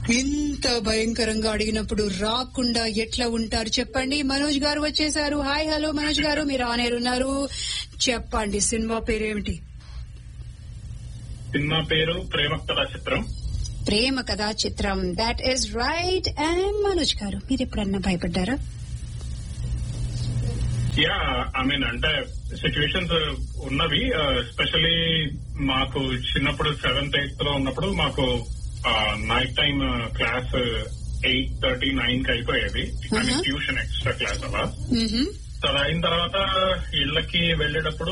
ఇంత భయంకరంగా అడిగినప్పుడు రాకుండా ఎట్లా ఉంటారు చెప్పండి మనోజ్ గారు వచ్చేసారు హాయ్ హలో మనోజ్ గారు మీరు ఆన్ ఎయిర్ ఉన్నారు చెప్పండి సినిమా పేరేమిటి సినిమా పేరు ప్రేమక్తల చిత్రం ప్రేమ కథా చిత్రం that is right and Manoj గారు మీరు ఎప్పుడన్నా భయపడ్డారా యా ఐ మీన్ అంటే సిచ్యువేషన్స్ ఉన్నవి ఎస్పెషలీ మాకు చిన్నప్పుడు సెవెంత్ ఎయిత్ లో ఉన్నప్పుడు మాకు night time class eight thirty nine కి అయిపోయేది I mean Uh-huh. Tuition extra class అలా మ్హూ. సో అది అయిన తర్వాత ఇళ్ళకి వెళ్ళేటప్పుడు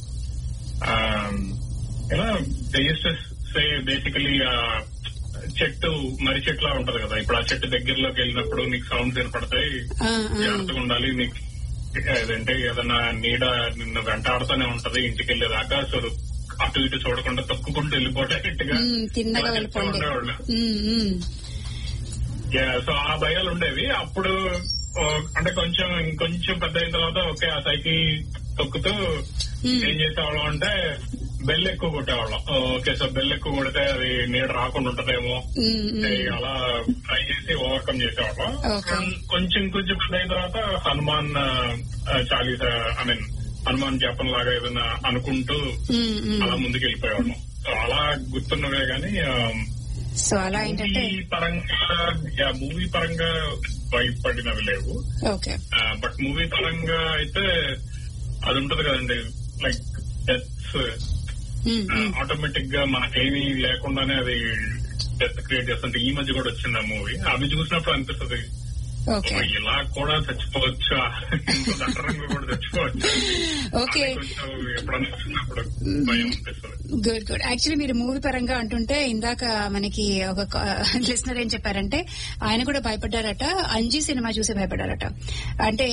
ఎలా సే బేసికలీ చెట్టు మర్రి చెట్లా ఉంటది కదా ఇప్పుడు ఆ చెట్టు దగ్గరలోకి వెళ్ళినప్పుడు నీకు సౌండ్స్ వినపడతాయి ఆ, ఆ. జాగ్రత్తగా ఉండాలి నీకు ఏదంటే ఏదన్నా నీడ నిన్ను వెంటాడుతూనే ఉంటది ఇంటికి వెళ్ళేదాకా సో అటు ఇటు చూడకుండా తొక్కుకుంటూ వెళ్ళిపోయేట్టుగా మ్, తిన్నగా అలా చెప్తూ వెళ్ళిపోండి ఉండేవాళ్ళు. మ్, మ్. Yeah, సో ఆ భయాలు ఉండేవి అప్పుడు ఓ, అంటే కొంచెం ఇంకొంచెం పెద్ద అయిన తర్వాత ఓకే ఆ సైకిల్ తొక్కుతూ Hmm. ఏం చేసేవాళ్ళం అంటే బెల్ ఎక్కువ కొట్టేవాళ్ళం ఓకే సో బెల్ ఎక్కువ కొడితే అది నీడ రాకుండా ఉంటదేమో మ్, మ్. అంటే అలా ట్రై చేసి ఓవర్కమ్ చేసేవాళ్ళం Okay. కొంచెం కొంచెం పెద్ద అయిన తర్వాత హనుమాన్ చాలీస ఐ మీన్ హనుమాన్ జపం లాగా ఏదైనా అనుకుంటూ మ్, మ్. అలా ముందుకు వెళ్ళిపోయేవాళ్ళం సో అలా గుర్తున్నవే గానీ సో అలా ఏంటంటే మూవీ పరంగా మూవీ పరంగా భయపడినవి లేవు ఓకే బట్ మూవీ పరంగా అయితే అది ఉంటది కదండి లైక్ డెత్స్ మ్, మ్. ఆటోమేటిక్ గా మనకేమీ లేకుండానే అది డెత్ క్రియేట్ చేస్తుంటే ఈ మధ్య కూడా వచ్చింది ఆ మూవీ అవి చూసినప్పుడు అనిపిస్తుంది ఓకే "ఓ, ఇలా కూడా చచ్చిపోవచ్చు ఇంకో దట్టరంగా కూడా చచ్చిపోవచ్చు ఓకే అది కొంచెం ఎప్పుడన్నా చూసినప్పుడు భయం అనిపిస్తుంది గుడ్ గుడ్ యాక్చువల్లీ మీరు మూవీ పరంగా అంటుంటే ఇందాక మనకి ఒక లిసనర్ ఏం చెప్పారంటే ఆయన కూడా భయపడ్డారట అంజీ సినిమా చూసి భయపడ్డారట అంటే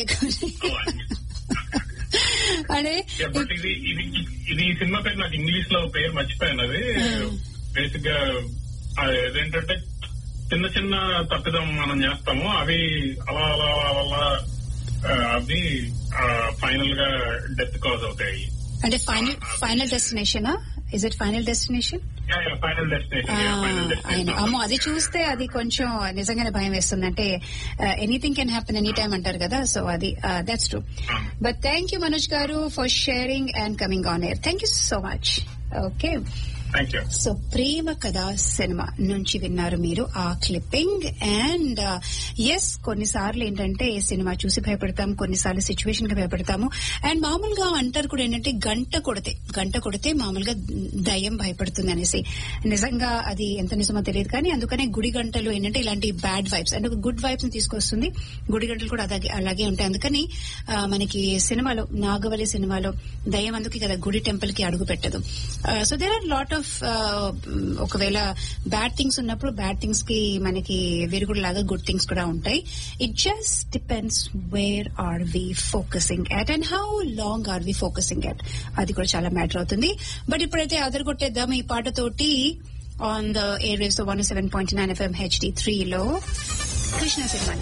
అంటే బట్ ఇది ఇది ఇది ఈ సినిమా పేరు నాకు ఇంగ్లీష్ లో పేరు మర్చిపోయాను అది Hmm. బేసిక్ గా ఆ, ఏదేంటంటే చిన్న చిన్న తప్పిదం మనం చేస్తాము అవి అలా అలా అలా అలా ఆ, అవి ఫైనల్ గా డెత్ కాజ్ అవుతాయి అంటే final final destination is it final destination final destination final ఆయన అమ్మో అది చూస్తే అది కొంచెం నిజంగానే భయం వేస్తుంది అంటే anything can happen any time అంటారు కదా సో అది that's true but thank you Manoj garu for sharing and coming on air thank you so much okay thank you so Prema Katha సినిమా నుంచి విన్నారు మీరు ఆ క్లిప్పింగ్ అండ్ ఎస్ కొన్నిసార్లు ఏంటంటే సినిమా చూసి భయపడతాం కొన్నిసార్లు సిచ్యువేషన్ కి భయపడతాము అండ్ మామూలుగా అంటారు కూడా ఏంటంటే గంట కొడితే గంట కొడితే మామూలుగా దయ్యం భయపడుతుంది అనేసి నిజంగా అది ఎంత నిజమో తెలియదు కానీ అందుకనే గుడి గంటలు ఏంటంటే ఇలాంటి బ్యాడ్ వైబ్స్ అంటే గుడ్ వైబ్స్ ని తీసుకొస్తుంది గుడి గంటలు కూడా అలాగే అలాగే ఉంటాయి అందుకని ఆ, మనకి సినిమాలో నాగవల్లి సినిమాలో దయ్యం అందుకే కదా గుడి టెంపుల్ కి అడుగు పెట్టదు so there are lot of ఒకవేళ బ్యాడ్ థింగ్స్ ఉన్నప్పుడు బ్యాడ్ థింగ్స్ కి మనకి విరుగుడు లాగా గుడ్ థింగ్స్ కూడా ఉంటాయి it just depends where are we focusing at and how long are we focusing at అది కూడా చాలా మ్యాటర్ అవుతుంది బట్ ఇప్పుడైతే అదరగొట్టేద్దాం ఈ పాటతోటి on the air waves one seven point nine FM HD త్రీలో కృష్ణ సినిమా